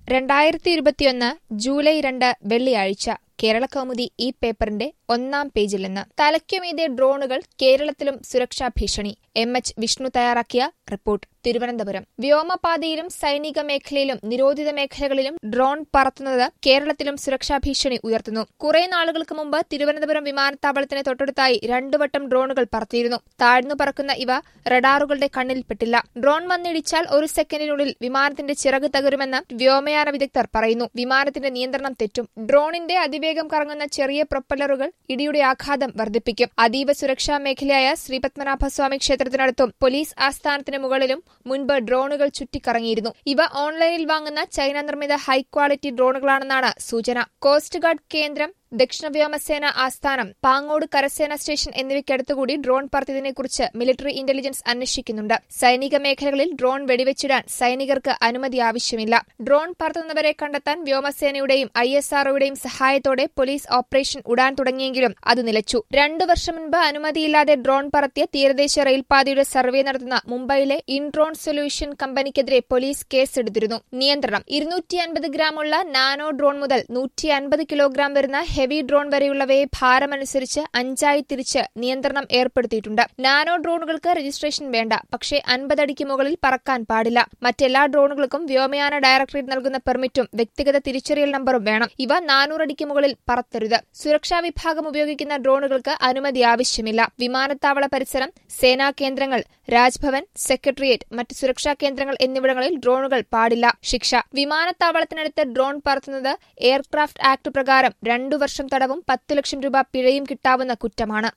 രണ്ടായിരത്തി ഇരുപത്തിയൊന്ന് ജൂലൈ രണ്ട് വെള്ളിയാഴ്ച കേരളകൗമുദി ഈ പേപ്പറിന്റെ ഒന്നാം പേജിൽ നിന്ന് തലയ്ക്കുമീതെ ഡ്രോണുകൾ കേരളത്തിലും സുരക്ഷാ ഭീഷണി എം എച്ച് വിഷ്ണു തയ്യാറാക്കിയ റിപ്പോർട്ട് തിരുവനന്തപുരം വ്യോമപാതയിലും സൈനിക മേഖലയിലും നിരോധിത മേഖലകളിലും ഡ്രോൺ പറത്തുന്നത് കേരളത്തിലും സുരക്ഷാ ഭീഷണി ഉയർത്തുന്നു കുറെ നാളുകൾക്ക് മുമ്പ് തിരുവനന്തപുരം വിമാനത്താവളത്തിന് തൊട്ടടുത്തായി രണ്ടുവട്ടം ഡ്രോണുകൾ പറത്തിയിരുന്നു താഴ്ന്നു പറക്കുന്ന ഇവ റഡാറുകളുടെ കണ്ണിൽപ്പെട്ടില്ല ഡ്രോൺ വന്നിടിച്ചാൽ ഒരു സെക്കൻഡിനുള്ളിൽ വിമാനത്തിന്റെ ചിറക് തകരുമെന്ന് വ്യോമയാന വിദഗ്ധർ പറയുന്നു വിമാനത്തിന്റെ നിയന്ത്രണം തെറ്റും ഡ്രോണിന്റെ അതിവേഗം കറങ്ങുന്ന ചെറിയ പ്രൊപ്പല്ലറുകൾ ഇടിയുടെ ആഘാതം വർദ്ധിപ്പിക്കും അതീവ സുരക്ഷാ മേഖലയായ ശ്രീപത്മനാഭസ്വാമി ക്ഷേത്രത്തിനടുത്തും പോലീസ് ആസ്ഥാനത്തിന് മുകളിലും മുൻപ് ഡ്രോണുകൾ ചുറ്റിക്കറങ്ങിയിരുന്നു ഇവ ഓൺലൈനിൽ വാങ്ങുന്ന ചൈന നിർമ്മിത ഹൈ ക്വാളിറ്റി ഡ്രോണുകളാണെന്നാണ് സൂചന കോസ്റ്റ് ഗാർഡ് കേന്ദ്രം ദക്ഷിണ വ്യോമസേന ആസ്ഥാനം പാങ്ങോട് കരസേന സ്റ്റേഷൻ എന്നിവയ്ക്കടുത്തുകൂടി ഡ്രോൺ പറത്തിയതിനെക്കുറിച്ച് മിലിറ്ററി ഇന്റലിജൻസ് അന്വേഷിക്കുന്നുണ്ട് സൈനിക മേഖലകളിൽ ഡ്രോൺ വെടിവെച്ചിടാൻ സൈനികർക്ക് അനുമതി ആവശ്യമില്ല ഡ്രോൺ പറത്തുന്നവരെ കണ്ടെത്താൻ വ്യോമസേനയുടെയും ഐ എസ് ആർഒയുടെയും സഹായത്തോടെ പോലീസ് ഓപ്പറേഷൻ ഉടാൻ തുടങ്ങിയെങ്കിലും അത് നിലച്ചു രണ്ടു വർഷം മുൻപ് അനുമതിയില്ലാതെ ഡ്രോൺ പറത്തിയ തീരദേശ റെയിൽപാതയുടെ സർവേ നടത്തുന്ന മുംബൈയിലെ ഇൻഡ്രോൺ സൊല്യൂഷൻ കമ്പനിക്കെതിരെ പോലീസ് കേസെടുത്തിരുന്നു നിയന്ത്രണം ഇരുന്നൂറ്റി അൻപത് ഗ്രാമുള്ള നാനോ ഡ്രോൺ മുതൽ നൂറ്റി അൻപത് കിലോഗ്രാം വരുന്ന ഹെവി ഡ്രോൺ വരെയുള്ളവയെ ഭാരമനുസരിച്ച് അഞ്ചായി തിരിച്ച് നിയന്ത്രണം ഏർപ്പെടുത്തിയിട്ടുണ്ട് നാനോ ഡ്രോണുകൾക്ക് രജിസ്ട്രേഷൻ വേണ്ട പക്ഷേ അൻപതടിക്ക് മുകളിൽ പറക്കാൻ പാടില്ല മറ്റെല്ലാ ഡ്രോണുകൾക്കും വ്യോമയാന ഡയറക്ടറേറ്റ് നൽകുന്ന പെർമിറ്റും വ്യക്തിഗത തിരിച്ചറിയൽ നമ്പറും വേണം ഇവ നാനൂറടിക്ക് മുകളിൽ പറത്തരുത് സുരക്ഷാ വിഭാഗം ഉപയോഗിക്കുന്ന ഡ്രോണുകൾക്ക് അനുമതി ആവശ്യമില്ല വിമാനത്താവള പരിസരം സേനാ കേന്ദ്രങ്ങൾ രാജ്ഭവൻ സെക്രട്ടേറിയറ്റ് മറ്റ് സുരക്ഷാ കേന്ദ്രങ്ങൾ എന്നിവിടങ്ങളിൽ ഡ്രോണുകൾ പാടില്ല ശിക്ഷ വിമാനത്താവളത്തിനടുത്ത് ഡ്രോൺ പറത്തുന്നത് എയർക്രാഫ്റ്റ് ആക്ട് പ്രകാരം രണ്ടു വർഷം തടവും പത്ത് ലക്ഷം രൂപ പിഴയും കിട്ടാവുന്ന കുറ്റമാണ്